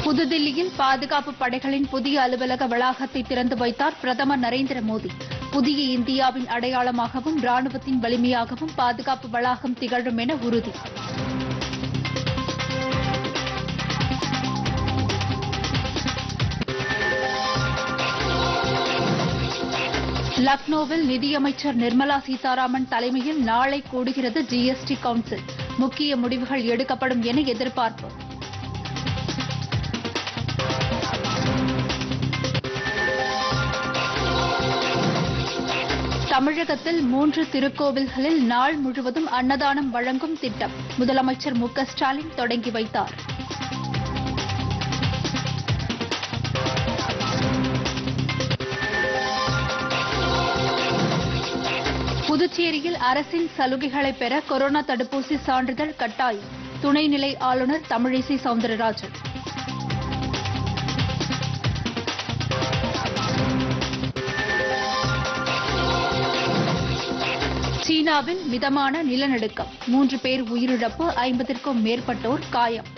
புதுதில்லியில் பாதுகாப்பு படைகளின் புதிய அலுவலக வளாகத்தை திறந்து வைத்தார் பிரதமர் நரேந்திர மோடி புதிய இந்தியாவின் அடையாளமாகவும் ராணுவத்தின் வலிமையாகவும் பாதுகாப்பு வளாகம் திகழும் என உறுதி லக்னோவில் நிதியமைச்சர் நிர்மலா சீதாராமன் தலைமையில் நாளை கூடுகிறது ஜிஎஸ்டி கவுன்சில் முக்கிய முடிவுகள் எடுக்கப்படும் என எதிர்பார்ப்பு தமிழகத்தில் மூன்று திருக்கோவில்களில் நாள் முழுவதும் அன்னதானம் வழங்கும் திட்டம் முதலமைச்சர் மு க ஸ்டாலின் தொடங்கி வைத்தார் புதுச்சேரியில் அரசின் சலுகைகளை பெற கொரோனா தடுப்பூசி சான்றிதழ் கட்டாயம் துணைநிலை ஆளுநர் தமிழிசை சவுந்தரராஜன் சீனாவில் மிதமான நிலநடுக்கம் மூன்று பேர் உயிரிழப்பு ஐம்பதிற்கும் மேற்பட்டோர் காயம்